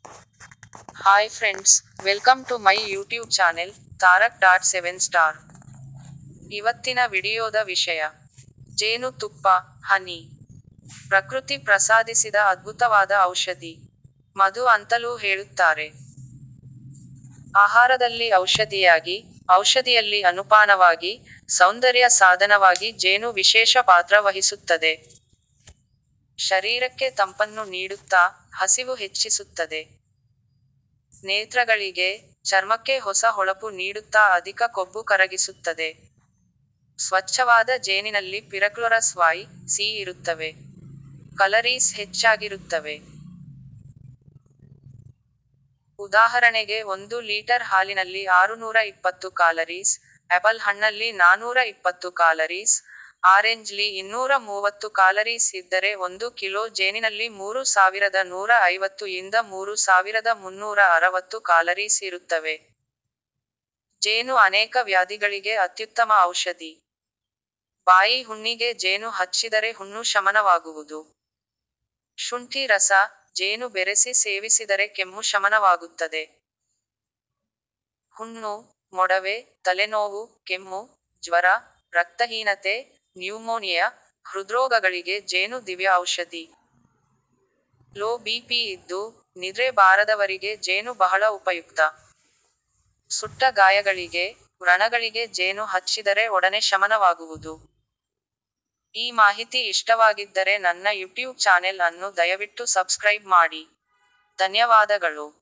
hi friends welcome to my YouTube channel Tarak dot seven star ಇವತ್ತಿನ ವಿಡಿಯೋದ ವಿಷಯ ಜೇನು ತುಪ್ಪ ಹನಿ ಪ್ರಕೃತಿ ಪ್ರಸಾದಿಸಿದ ಅದ್ಭುತವಾದ ಔಷಧಿ ಮಧು ಅಂತಲೂ ಹೇಳುತ್ತಾರೆ ಆಹಾರದಲ್ಲಿ ಔಷಧಿಯಾಗಿ ಔಷಧಿಯಲ್ಲಿ ಅನುಪಾನವಾಗಿ ಸೌಂದರ್ಯ ಸಾಧನವಾಗಿ ಜೇನು ವಿಶೇಷ ಪಾತ್ರ ವಹಿಸುತ್ತದೆ ಶರೀರಕ್ಕೆ ತಂಪನ್ನು ನೀಡುತ್ತಾ ಹಸಿವು ಹೆಚ್ಚಿಸುತ್ತದೆ ನೇತ್ರಗಳಿಗೆ ಚರ್ಮಕ್ಕೆ ಹೊಸ ಹೊಳಪು ನೀಡುತ್ತಾ ಅಧಿಕ ಕೊಬ್ಬು ಕರಗಿಸುತ್ತದೆ ಸ್ವಚ್ಛವಾದ ಜೇನಿನಲ್ಲಿ ಪಿರಕ್ಲೋರಸ್ ವೈ ಸಿ ಇರುತ್ತವೆ ಕಲರೀಸ್ ಹೆಚ್ಚಾಗಿರುತ್ತವೆ ಉದಾಹರಣೆಗೆ ಒಂದು ಲೀಟರ್ ಹಾಲಿನಲ್ಲಿ ಆರುನೂರ ಇಪ್ಪತ್ತು ಕಾಲರೀಸ್ ಆಪಲ್ ಹಣ್ಣಲ್ಲಿ ನಾನೂರ ಇಪ್ಪತ್ತು ಕಾಲರೀಸ್ ಆರೆಂಜ್ಲಿ ಇನ್ನೂರ ಮೂವತ್ತು ಕಾಲರೀಸ್ ಇದ್ದರೆ ಒಂದು ಕಿಲೋ ಜೇನಿನಲ್ಲಿ ಮೂರು ಸಾವಿರದ ನೂರ ಐವತ್ತು ಇಂದ ಮೂರು ಸಾವಿರದ ಮುನ್ನೂರ ಅರವತ್ತು ಕಾಲರೀಸ್ ಇರುತ್ತವೆ ಜೇನು ಅನೇಕ ವ್ಯಾಧಿಗಳಿಗೆ ಅತ್ಯುತ್ತಮ ಔಷಧಿ ಬಾಯಿ ಹುಣ್ಣಿಗೆ ಜೇನು ಹಚ್ಚಿದರೆ ಹುಣ್ಣು ಶಮನವಾಗುವುದು ಶುಂಠಿ ರಸ ಜೇನು ಬೆರೆಸಿ ಸೇವಿಸಿದರೆ ಕೆಮ್ಮು ಶಮನವಾಗುತ್ತದೆ ಹುಣ್ಣು ಮೊಡವೆ ತಲೆನೋವು ಕೆಮ್ಮು ಜ್ವರ ರಕ್ತಹೀನತೆ ನ್ಯೂಮೋನಿಯಾ ಹೃದ್ರೋಗಗಳಿಗೆ ಜೇನು ದಿವ್ಯ ಔಷಧಿ ಲೋ ಬಿಪಿ ಇದ್ದು ನಿದ್ರೆ ಬಾರದವರಿಗೆ ಜೇನು ಬಹಳ ಉಪಯುಕ್ತ ಸುಟ್ಟ ಗಾಯಗಳಿಗೆ ವ್ರಣಗಳಿಗೆ ಜೇನು ಹಚ್ಚಿದರೆ ಒಡನೆ ಶಮನವಾಗುವುದು ಈ ಮಾಹಿತಿ ಇಷ್ಟವಾಗಿದ್ದರೆ ನನ್ನ ಯೂಟ್ಯೂಬ್ ಚಾನೆಲ್ ಅನ್ನು ದಯವಿಟ್ಟು ಸಬ್ಸ್ಕ್ರೈಬ್ ಮಾಡಿ ಧನ್ಯವಾದಗಳು